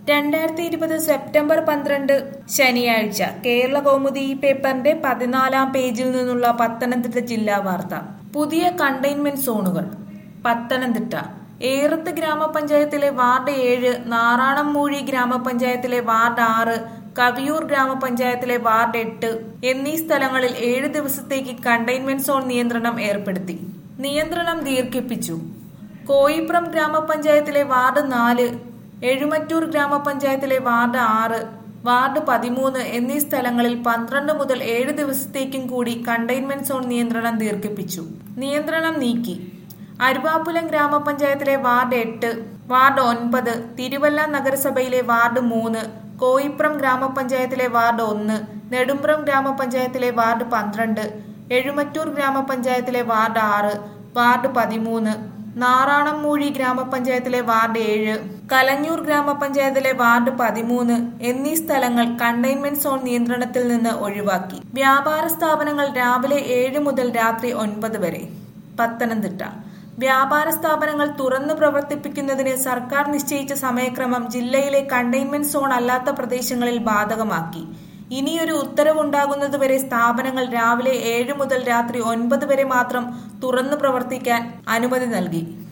രണ്ടായിരത്തി ഇരുപത് സെപ്റ്റംബർ പന്ത്രണ്ട് ശനിയാഴ്ച കേരള കൗമുദി ഈ പേപ്പറിന്റെ പതിനാലാം പേജിൽ നിന്നുള്ള പത്തനംതിട്ട ജില്ലാ വാർത്ത പുതിയ കണ്ടെയ്ൻമെന്റ് സോണുകൾ പത്തനംതിട്ട ഏറത്ത് ഗ്രാമപഞ്ചായത്തിലെ വാർഡ് ഏഴ് നാറാണംമൂഴി ഗ്രാമപഞ്ചായത്തിലെ വാർഡ് ആറ് കവിയൂർ ഗ്രാമപഞ്ചായത്തിലെ വാർഡ് എട്ട് എന്നീ സ്ഥലങ്ങളിൽ ഏഴ് ദിവസത്തേക്ക് കണ്ടെയ്ൻമെന്റ് സോൺ നിയന്ത്രണം ഏർപ്പെടുത്തി നിയന്ത്രണം ദീർഘിപ്പിച്ചു കോയിപ്രം ഗ്രാമപഞ്ചായത്തിലെ വാർഡ് നാല് എഴുമറ്റൂർ ഗ്രാമപഞ്ചായത്തിലെ വാർഡ് ആറ് വാർഡ് പതിമൂന്ന് എന്നീ സ്ഥലങ്ങളിൽ പന്ത്രണ്ട് മുതൽ ഏഴ് ദിവസത്തേക്കും കൂടി കണ്ടെയ്ൻമെന്റ് സോൺ നിയന്ത്രണം ദീർഘിപ്പിച്ചു നിയന്ത്രണം നീക്കി അരുവാപ്പുലം ഗ്രാമപഞ്ചായത്തിലെ വാർഡ് എട്ട് വാർഡ് ഒൻപത് തിരുവല്ല നഗരസഭയിലെ വാർഡ് മൂന്ന് കോയിപ്രം ഗ്രാമപഞ്ചായത്തിലെ വാർഡ് ഒന്ന് നെടുമ്പ്രം ഗ്രാമപഞ്ചായത്തിലെ വാർഡ് പന്ത്രണ്ട് എഴുമറ്റൂർ ഗ്രാമപഞ്ചായത്തിലെ വാർഡ് ആറ് വാർഡ് പതിമൂന്ന് നാറാണംമൂഴി ഗ്രാമപഞ്ചായത്തിലെ വാർഡ് ഏഴ് കലഞ്ഞൂർ ഗ്രാമപഞ്ചായത്തിലെ വാർഡ് പതിമൂന്ന് എന്നീ സ്ഥലങ്ങൾ കണ്ടെയ്ൻമെന്റ് സോൺ നിയന്ത്രണത്തിൽ നിന്ന് ഒഴിവാക്കി വ്യാപാര സ്ഥാപനങ്ങൾ രാവിലെ ഏഴ് മുതൽ രാത്രി ഒൻപത് വരെ പത്തനംതിട്ട വ്യാപാര സ്ഥാപനങ്ങൾ തുറന്നു പ്രവർത്തിപ്പിക്കുന്നതിന് സർക്കാർ നിശ്ചയിച്ച സമയക്രമം ജില്ലയിലെ കണ്ടെയ്ൻമെന്റ് സോൺ അല്ലാത്ത പ്രദേശങ്ങളിൽ ബാധകമാക്കി ഇനിയൊരു ഉത്തരവുണ്ടാകുന്നതുവരെ സ്ഥാപനങ്ങൾ രാവിലെ ഏഴ് മുതൽ രാത്രി ഒൻപത് വരെ മാത്രം തുറന്നു പ്രവർത്തിക്കാൻ അനുമതി നൽകി